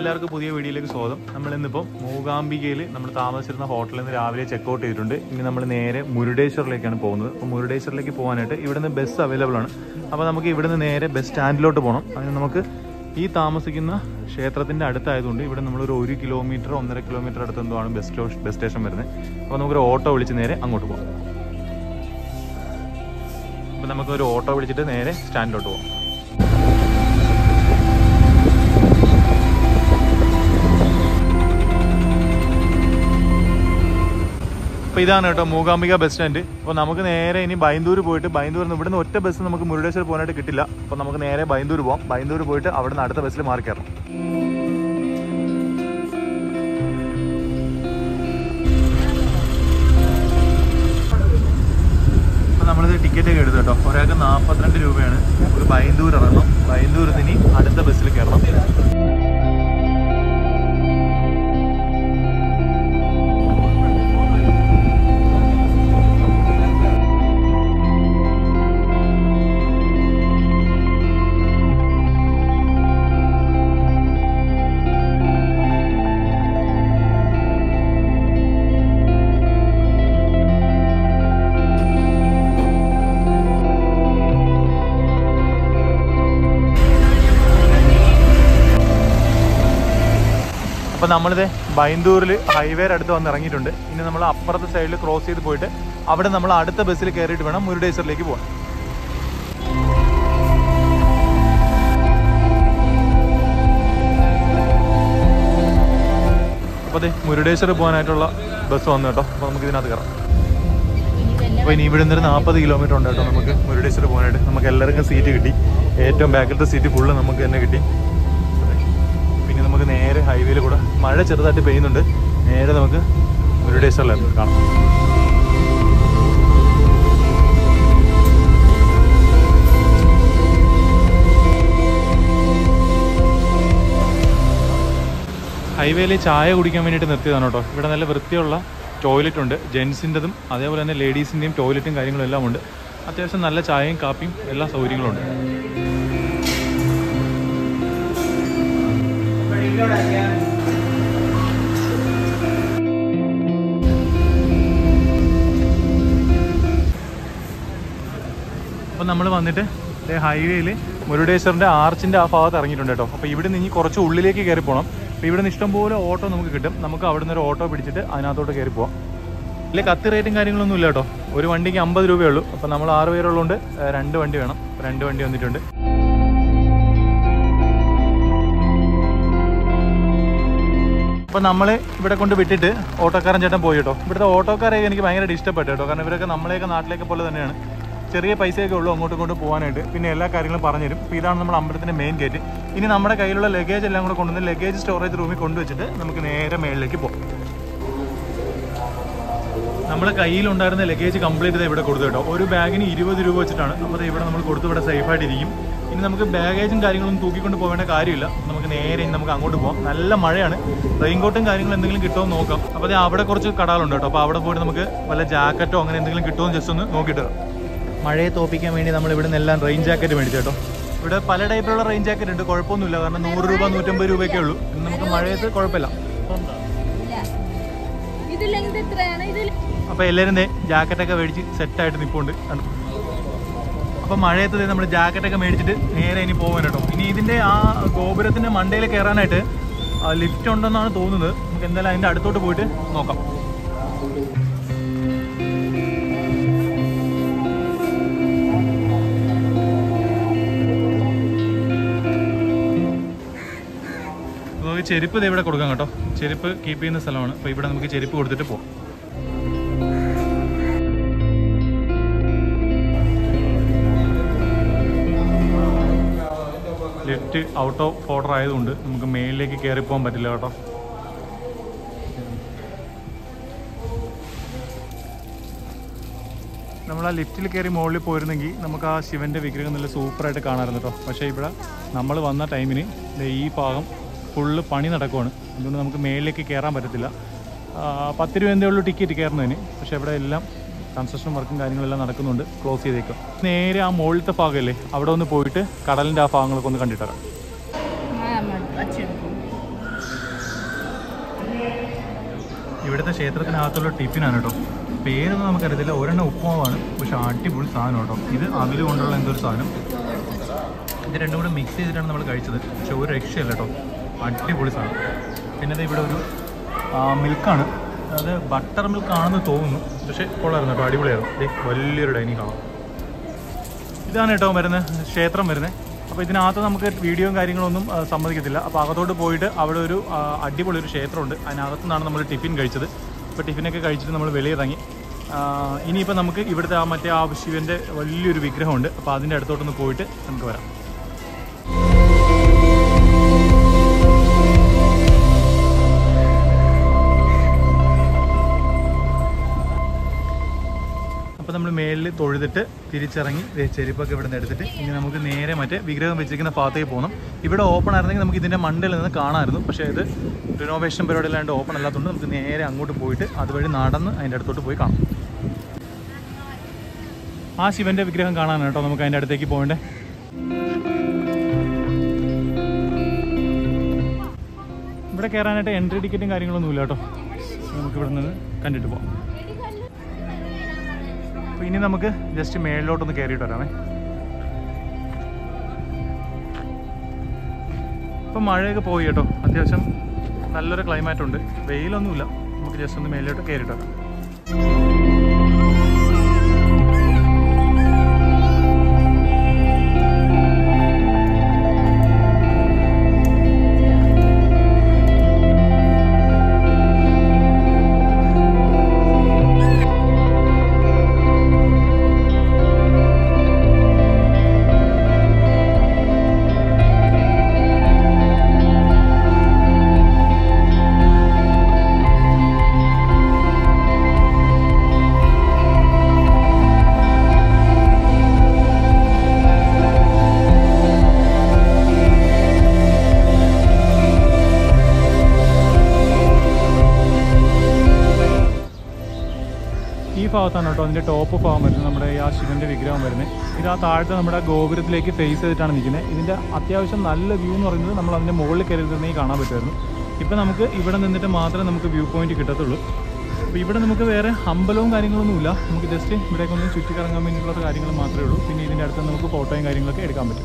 എല്ലാവർക്കും പുതിയ വീഡിയോയിലേക്ക് സ്വാഗതം നമ്മൾ ഇന്നിപ്പോൾ മൂകാംബികയിൽ നമ്മൾ താമസിച്ചിരുന്ന ഹോട്ടലിൽ നിന്ന് രാവിലെ ചെക്കൗട്ട് ചെയ്തിട്ടുണ്ട് ഇനി നമ്മൾ നേരെ മുരുടേശ്വറിലേക്കാണ് പോകുന്നത് അപ്പോൾ മുരുടേശ്വറിലേക്ക് പോകാനായിട്ട് ഇവിടുന്ന് ബസ് അവൈലബിൾ ആണ് അപ്പോൾ നമുക്ക് ഇവിടുന്ന് നേരെ ബസ് സ്റ്റാൻഡിലോട്ട് പോകണം അതിന് നമുക്ക് ഈ താമസിക്കുന്ന ക്ഷേത്രത്തിൻ്റെ അടുത്തായതുകൊണ്ട് ഇവിടെ നമ്മളൊരു ഒരു കിലോമീറ്റർ ഒന്നര കിലോമീറ്റർ അടുത്ത് എന്തോ ആണ് ബസ് സ്റ്റോ ബസ് സ്റ്റേഷൻ വരുന്നത് അപ്പോൾ നമുക്കൊരു ഓട്ടോ വിളിച്ച് നേരെ അങ്ങോട്ട് പോകാം അപ്പോൾ നമുക്കൊരു ഓട്ടോ വിളിച്ചിട്ട് നേരെ സ്റ്റാൻഡിലോട്ട് പോകാം അപ്പോൾ ഇതാണ് കേട്ടോ മൂകാംബിക ബസ് സ്റ്റാൻഡ് അപ്പോൾ നമുക്ക് നേരെ ഇനി ബൈന്ദൂർ പോയിട്ട് ബൈന്ദൂരിൽ നിന്ന് ഇവിടുന്ന് ഒറ്റ ബസ് നമുക്ക് മുരുടേശ്വർ പോകാനായിട്ട് കിട്ടില്ല അപ്പോൾ നമുക്ക് നേരെ ബൈന്ദൂർ പോകാം ബൈന്ദൂർ പോയിട്ട് അവിടെ നിന്ന് അടുത്ത ബസ്സിൽ മാറി കയറണം അപ്പോൾ നമ്മളിത് ടിക്കറ്റ് ഒക്കെ എടുത്തു കേട്ടോ ഒരാൾക്ക് നാൽപ്പത്തിരണ്ട് രൂപയാണ് നമുക്ക് ബൈന്ദൂർ ഇറങ്ങണം ബൈന്ദൂരിൽ നിന്ന് ഇനി അടുത്ത ബസ്സിൽ കയറണം അപ്പോൾ നമ്മളിത് ബൈന്ദൂരിൽ ഹൈവേയുടെ അടുത്ത് വന്ന് ഇറങ്ങിയിട്ടുണ്ട് ഇനി നമ്മൾ അപ്പുറത്തെ സൈഡിൽ ക്രോസ് ചെയ്ത് പോയിട്ട് അവിടെ നമ്മൾ അടുത്ത ബസ്സിൽ കയറിയിട്ട് വേണം മുരുടേശ്വറിലേക്ക് പോകാൻ അപ്പോൾ അതെ മുരുടേശ്വർ പോകാനായിട്ടുള്ള ബസ് വന്നു കേട്ടോ അപ്പോൾ നമുക്ക് ഇതിനകത്ത് കയറാം അപ്പോൾ ഇനി ഇവിടെ നിന്നൊരു നാൽപ്പത് കിലോമീറ്റർ ഉണ്ട് കേട്ടോ നമുക്ക് മുരുടേശ്വർ പോകാനായിട്ട് നമുക്ക് എല്ലാവർക്കും സീറ്റ് കിട്ടി ഏറ്റവും ബാക്കിലത്തെ സീറ്റ് ഫുള്ള് നമുക്ക് തന്നെ കിട്ടി പിന്നെ നമുക്ക് നേരെ ഹൈവേയിൽ കൂടെ മഴ ചെറുതായിട്ട് പെയ്യുന്നുണ്ട് നേരെ നമുക്ക് മുരുടേശ്വറിൽ കാണാം ഹൈവേയിൽ ചായ കുടിക്കാൻ വേണ്ടിയിട്ട് നിർത്തിയതാണ് കേട്ടോ ഇവിടെ നല്ല വൃത്തിയുള്ള ടോയ്ലറ്റ് ഉണ്ട് ജെൻസിൻ്റെതും അതേപോലെ തന്നെ ലേഡീസിൻ്റെയും ടോയ്ലറ്റും കാര്യങ്ങളും എല്ലാം ഉണ്ട് അത്യാവശ്യം നല്ല ചായയും കാപ്പിയും എല്ലാ സൗകര്യങ്ങളും ഉണ്ട് അപ്പോൾ നമ്മൾ വന്നിട്ട് ഹൈവേയിൽ മുരുടേശ്വറിൻ്റെ ആർച്ചിൻ്റെ ആ ഭാഗത്ത് ഇറങ്ങിയിട്ടുണ്ട് കേട്ടോ അപ്പോൾ ഇവിടെ നിന്ന് ഇനി കുറച്ച് ഉള്ളിലേക്ക് കയറി പോകണം അപ്പോൾ ഇവിടെ നിന്ന് ഇഷ്ടംപോലെ ഓട്ടോ നമുക്ക് കിട്ടും നമുക്ക് അവിടെ നിന്ന് ഒരു ഓട്ടോ പിടിച്ചിട്ട് അതിനകത്തോട്ട് കയറി പോകാം ഇല്ല കത്ത് റേറ്റും കാര്യങ്ങളൊന്നും ഇല്ല കേട്ടോ ഒരു വണ്ടിക്ക് അമ്പത് രൂപയേ ഉള്ളൂ അപ്പോൾ നമ്മൾ ആറ് പേരുള്ളതുകൊണ്ട് ഏഹ്, രണ്ട് വണ്ടി വേണം രണ്ട് വണ്ടി വന്നിട്ടുണ്ട് അപ്പോൾ നമ്മൾ ഇവിടെ കൊണ്ട് വിട്ടിട്ട് ഓട്ടോക്കാരൻ ചേട്ടൻ പോയി കേട്ടോ ഇവിടുത്തെ ഓട്ടോക്കാരെ എനിക്ക് ഭയങ്കരമായിട്ട് ഇഷ്ടപ്പെട്ടു കേട്ടോ കാരണം ഇവരൊക്കെ നമ്മളെയൊക്കെ നാട്ടിലേക്ക് പോലെ തന്നെയാണ് ചെറിയ പൈസയൊക്കെ ഉള്ളൂ അങ്ങോട്ടും ഇങ്ങോട്ടും പോകാനായിട്ട് പിന്നെ എല്ലാ കാര്യങ്ങളും പറഞ്ഞുതരും അപ്പോൾ ഇതാണ് നമ്മുടെ അമ്പലത്തിൻ്റെ മെയിൻ ഗേറ്റ് ഇനി നമ്മുടെ കയ്യിലുള്ള ലഗേജ് എല്ലാം കൂടെ കൊണ്ടുവന്ന് ലഗേജ് സ്റ്റോറേജ് റൂമിൽ കൊണ്ടുവച്ചിട്ട് നമുക്ക് നേരെ മേളിലേക്ക് പോകാം നമ്മുടെ കയ്യിലുണ്ടായിരുന്ന ലഗേജ് കംപ്ലീറ്റ് ചെയ്ത് ഇവിടെ കൊടുത്തു കേട്ടോ ഒരു ബാഗിന് ഇരുപത് രൂപ വെച്ചിട്ടാണ് അപ്പോൾ ദേ ഇവിടെ നമ്മൾ കൊടുത്ത് ഇവിടെ സേഫായിട്ടിരിക്കും ഇനി നമുക്ക് ബാഗേജും കാര്യങ്ങളൊന്നും തൂക്കിക്കൊണ്ട് പോകേണ്ട കാര്യമില്ല നമുക്ക് നേരെ ഇനി നമുക്ക് അങ്ങോട്ട് പോകാം നല്ല മഴയാണ് റെയിൻകോട്ടും കാര്യങ്ങളും എന്തെങ്കിലും കിട്ടുമോ എന്ന് നോക്കാം അപ്പോൾ ദേ അവിടെ കുറച്ച് കടകളുണ്ട് കേട്ടോ അപ്പോൾ അവിടെ പോയിട്ട് നമുക്ക് വല്ല ജാക്കറ്റോ അങ്ങനെ എന്തെങ്കിലും കിട്ടുമോ എന്ന് ജസ്റ്റ് ഒന്ന് നോക്കിയിട്ട് വരാം. മഴയെ തോപ്പിക്കാൻ വേണ്ടി നമ്മൾ ഇവിടെ നിന്നെല്ലാം റെയിൻ ജാക്കറ്റ് മേടിച്ചു കേട്ടോ ഇവിടെ പല ടൈപ്പിലുള്ള റെയിൻ ജാക്കറ്റ് ഉണ്ട് കുഴപ്പമൊന്നുമില്ല കാരണം നൂറ് രൂപ നൂറ്റമ്പത് രൂപയൊക്കെ ഉള്ളൂ ഇന്ന് നമുക്ക് മഴയത്ത് കുഴപ്പമില്ല ഇത് ലെങ്ത് എത്രയാണ് ഇതിൽ അപ്പോൾ എല്ലാവരും ദേ ജാക്കറ്റൊക്കെ മേടിച്ച് സെറ്റായിട്ട് നിൽപ്പുണ്ട് കണ്ടോ അപ്പോൾ മഴയത്ത് നമ്മൾ ജാക്കറ്റൊക്കെ മേടിച്ചിട്ട് നേരെ ഇനി പോകാൻ കേട്ടോ ഇനി ഇതിൻ്റെ ആ ഗോപുരത്തിൻ്റെ മണ്ടയിൽ കയറാനായിട്ട് ലിഫ്റ്റ് ഉണ്ടെന്നാണ് തോന്നുന്നത് നമുക്ക് എന്തായാലും അതിൻ്റെ അടുത്തോട്ട് പോയിട്ട് നോക്കാം നമുക്ക് ചെരുപ്പ് ദേ ഇവിടെ കൊടുക്കാം കേട്ടോ ചെരുപ്പ് കീപ്പ് ചെയ്യുന്ന സ്ഥലമാണ് അപ്പോൾ ഇവിടെ നമുക്ക് ചെരുപ്പ് കൊടുത്തിട്ട് പോകാം ലിഫ്റ്റ് ഔട്ട് ഓഫ് ഓർഡർ ആയതുകൊണ്ട് നമുക്ക് മെയിലിലേക്ക് കയറി പോകാൻ പറ്റില്ല കേട്ടോ നമ്മൾ ആ ലിഫ്റ്റിൽ കയറി മുകളിൽ പോയിരുന്നെങ്കിൽ നമുക്ക് ആ ശിവൻ്റെ വിഗ്രഹം നല്ല സൂപ്പറായിട്ട് കാണാമായിരുന്നു കേട്ടോ പക്ഷേ ഇവിടെ നമ്മൾ വന്ന ടൈമിന് ദേ ഈ ഭാഗം ഫുള്ള് പണി നടക്കുവാണ് അതുകൊണ്ട് നമുക്ക് മേളിലേക്ക് കയറാൻ പറ്റത്തില്ല ആ, പത്ത് രൂപ എന്തേ ഉള്ളൂ ടിക്കറ്റ് കയറുന്നതിന് പക്ഷേ ഇവിടെ എല്ലാം കൺസ്ട്രക്ഷൻ വർക്കും കാര്യങ്ങളെല്ലാം നടക്കുന്നുണ്ട് ക്ലോസ് ചെയ്തേക്കും നേരെ ആ മുകളിലത്തെ ഭാഗമല്ലേ അവിടെ ഒന്ന് പോയിട്ട് കടലിൻ്റെ ആ ഭാഗങ്ങളൊക്കെ ഒന്ന് കണ്ടിട്ട് വരാം ആ, മ- അച്ഛൻ ഇവിടുത്തെ ക്ഷേത്രത്തിനകത്തുള്ള ടിഫിനാണ് കേട്ടോ പേരൊന്നും നമുക്കറിയത്തില്ല ഒരെണ്ണം ഉപ്പുമാവാണ് പക്ഷെ അടിപൊളി സാധനം കേട്ടോ ഇത് അവിൽ കൊണ്ടുള്ള എന്തൊരു സാധനം ഇത് രണ്ടും കൂടെ മിക്സ് ചെയ്തിട്ടാണ് നമ്മൾ കഴിച്ചത് പക്ഷെ ഒരു രക്ഷയല്ല കേട്ടോ അടിപൊളി സാധനം പിന്നെ ദേ ഇവിടെ ഒരു മിൽക്കാണ് അത് ബട്ടർ മിൽക്ക് ആണെന്ന് തോന്നുന്നു പക്ഷേ കൊള്ളായിരുന്നു കേട്ടോ അടിപൊളിയായിരുന്നു ദേ വലിയൊരു ഡൈനിങ് ഹാളാണ് ഇതാണ് കേട്ടോ വരുന്നത് ക്ഷേത്രം വരുന്നത് അപ്പോൾ ഇതിനകത്ത് നമുക്ക് വീഡിയോയും കാര്യങ്ങളൊന്നും ആ, സമ്മതിക്കത്തില്ല അപ്പോൾ അകത്തോട്ട് പോയിട്ട് അവിടെ ഒരു ആ, അടിപൊളി ഒരു ക്ഷേത്രമുണ്ട് അതിനകത്തു നിന്നാണ് നമ്മൾ ടിഫിൻ കഴിച്ചത് അപ്പോൾ ടിഫിനൊക്കെ കഴിച്ചിട്ട് നമ്മൾ വെളിയിറങ്ങി ആ, ഇനിയിപ്പോൾ നമുക്ക് ഇവിടുത്തെ ആ മറ്റേ ആ ശിവൻ്റെ വലിയൊരു വിഗ്രഹമുണ്ട് അപ്പോൾ അതിൻ്റെ അടുത്തോട്ടൊന്ന് പോയിട്ട് നമുക്ക് വരാം അപ്പോൾ നമ്മൾ മേളിൽ തൊഴുതിട്ട് തിരിച്ചിറങ്ങി ദേ ചെരുപ്പൊക്കെ ഇവിടെ നിന്ന് എടുത്തിട്ട് ഇനി നമുക്ക് നേരെ മറ്റേ വിഗ്രഹം വെച്ചിരിക്കുന്ന ഭാഗത്തേക്ക് പോകണം ഇവിടെ ഓപ്പൺ ആയിരുന്നെങ്കിൽ നമുക്ക് ഇതിൻ്റെ മണ്ടയിൽ നിന്ന് കാണാമായിരുന്നു പക്ഷേ ഇത് റിനോവേഷൻ പരിപാടി അല്ലാണ്ട് ഓപ്പൺ അല്ലാത്തതുകൊണ്ട് നമുക്ക് നേരെ അങ്ങോട്ട് പോയിട്ട് അതുവഴി നടന്ന് അതിൻ്റെ അടുത്തോട്ട് പോയി കാണാം ആ ശിവൻ്റെ വിഗ്രഹം കാണാനാണ് കേട്ടോ നമുക്ക് അതിൻ്റെ അടുത്തേക്ക് പോകണ്ടേ ഇവിടെ കയറാനായിട്ട് എൻട്രി ടിക്കറ്റും കാര്യങ്ങളൊന്നും ഇല്ല കേട്ടോ നമുക്ക് ഇവിടെ നിന്ന് കണ്ടിട്ട് പോകാം അപ്പോൾ ഇനി നമുക്ക് ജസ്റ്റ് മേളിലോട്ടൊന്ന് കയറിയിട്ട് വരാമേ ഇപ്പം മഴയൊക്കെ പോയി കേട്ടോ അത്യാവശ്യം നല്ലൊരു ക്ലൈമാറ്റ് ഉണ്ട് വെയിലൊന്നുമില്ല നമുക്ക് ജസ്റ്റ് ഒന്ന് മേളിലോട്ട് കയറിയിട്ട് വരാം ഈ ഭാഗത്താണ് കേട്ടോ അതിൻ്റെ ടോപ്പ് ഭാഗം വരുന്നത് നമ്മുടെ ഈ ആ ശിവൻ്റെ വിഗ്രഹം വരുന്നത് ഇത് ആ താഴത്തെ നമ്മുടെ ആ ഗോപുരത്തിലേക്ക് ഫേസ് ചെയ്തിട്ടാണ് നിൽക്കുന്നത് ഇതിൻ്റെ അത്യാവശ്യം നല്ല വ്യൂ എന്ന് പറയുന്നത് നമ്മൾ അതിൻ്റെ മുകളിൽ കയറിയിരുന്നെങ്കിൽ കാണാൻ പറ്റുമായിരുന്നു ഇപ്പം നമുക്ക് ഇവിടെ നിന്നിട്ട് മാത്രമേ നമുക്ക് വ്യൂ പോയിന്റ് കിട്ടത്തുള്ളൂ അപ്പോൾ ഇവിടെ നമുക്ക് വേറെ അമ്പലവും കാര്യങ്ങളൊന്നുമില്ല നമുക്ക് ജസ്റ്റ് ഇവിടേക്ക് ഒന്ന് ചുറ്റിക്കറങ്ങാൻ വേണ്ടിയിട്ടുള്ള കാര്യങ്ങൾ മാത്രമേ ഉള്ളൂ പിന്നെ ഇതിൻ്റെ അടുത്ത് നമുക്ക് ഫോട്ടോയും കാര്യങ്ങളൊക്കെ എടുക്കാൻ പറ്റും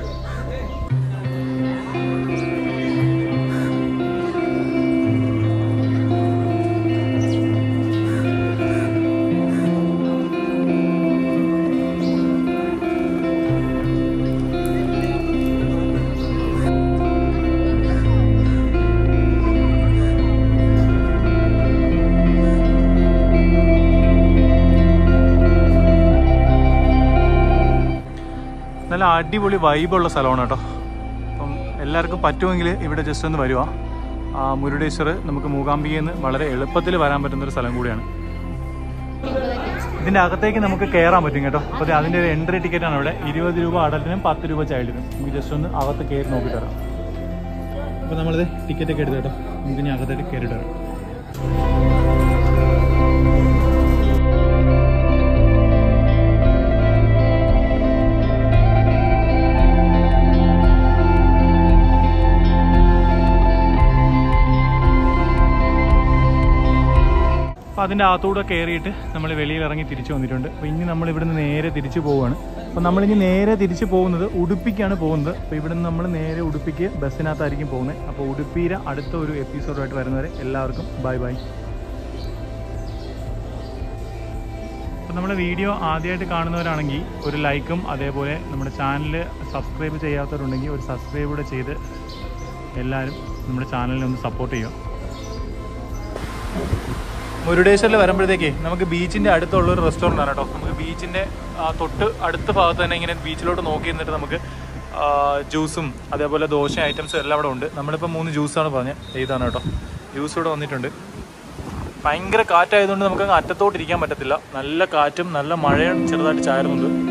നല്ല അടിപൊളി വൈബുള്ള സ്ഥലമാണ് കേട്ടോ അപ്പം എല്ലാവർക്കും പറ്റുമെങ്കിൽ ഇവിടെ ജസ്റ്റ് ഒന്ന് വരുക ആ മുരുടേശ്വർ നമുക്ക് മൂകാംബികയിൽ നിന്ന് വളരെ എളുപ്പത്തിൽ വരാൻ പറ്റുന്ന ഒരു സ്ഥലം കൂടിയാണ് ഇതിൻ്റെ അകത്തേക്ക് നമുക്ക് കയറാൻ പറ്റും കേട്ടോ അപ്പോൾ ദേ അതിൻ്റെ ഒരു എൻട്രി ടിക്കറ്റ് ആണ് ഇവിടെ ഇരുപത് രൂപ അഡൽറ്റിനും പത്ത് രൂപ ചൈൽഡിനും നമുക്ക് ജസ്റ്റ് ഒന്ന് അകത്ത് കയറി നോക്കിയിട്ട് വരാം അപ്പോൾ നമ്മളിത് ടിക്കറ്റ് ഒക്കെ എടുത്ത് കേട്ടോ നമുക്ക് ഇനി അകത്തേക്ക് കയറിയിട്ട് വരാം അപ്പോൾ അതിൻ്റെ അകത്തൂടെ കയറിയിട്ട് നമ്മൾ വെളിയിൽ ഇറങ്ങി തിരിച്ചു വന്നിട്ടുണ്ട് അപ്പോൾ ഇനി നമ്മൾ ഇവിടുന്ന് നേരെ തിരിച്ചു പോവുകയാണ് അപ്പോൾ നമ്മളിനി നേരെ തിരിച്ചു പോകുന്നത് ഉടുപ്പിക്കാണ് പോകുന്നത് അപ്പോൾ ഇവിടുന്ന് നമ്മൾ നേരെ ഉടുപ്പിക്ക് ബസ്സിനകത്തായിരിക്കും പോകുന്നത് അപ്പോൾ ഉടുപ്പിയിലെ അടുത്ത ഒരു എപ്പിസോഡായിട്ട് വരുന്നവരെ എല്ലാവർക്കും ബൈ ബൈ അപ്പോൾ നമ്മുടെ വീഡിയോ ആദ്യമായിട്ട് കാണുന്നവരാണെങ്കിൽ ഒരു ലൈക്കും അതേപോലെ നമ്മുടെ ചാനൽ സബ്സ്ക്രൈബ് ചെയ്യാത്തവരുണ്ടെങ്കിൽ ഒരു സബ്സ്ക്രൈബ് കൂടെ ചെയ്ത് എല്ലാവരും നമ്മുടെ ചാനലിനെ ഒന്ന് സപ്പോർട്ട് ചെയ്യുക മുരുടേശ്വരിൽ വരുമ്പോഴത്തേക്ക് നമുക്ക് ബീച്ചിന്റെ അടുത്തുള്ള ഒരു റെസ്റ്റോറൻ്റ് ആണ് കേട്ടോ നമുക്ക് ബീച്ചിന്റെ ആ, തൊട്ട് അടുത്ത ഭാഗത്ത് തന്നെ ഇങ്ങനെ ബീച്ചിലോട്ട് നോക്കി നിന്നിട്ട് നമുക്ക് ആ, ജ്യൂസും അതേപോലെ ദോശ ഐറ്റംസും എല്ലാം ഇവിടെ ഉണ്ട് നമ്മളിപ്പോൾ മൂന്ന് ജ്യൂസാണ് പറഞ്ഞത് ഇതാണ് കേട്ടോ ജ്യൂസ് ഇവിടെ വന്നിട്ടുണ്ട് ഭയങ്കര കാറ്റായതുകൊണ്ട് നമുക്ക് അങ്ങ് അറ്റത്തോട്ട് ഇരിക്കാൻ പറ്റത്തില്ല നല്ല കാറ്റും നല്ല മഴയും ചെറുതായിട്ട് ചാരുന്നുണ്ട്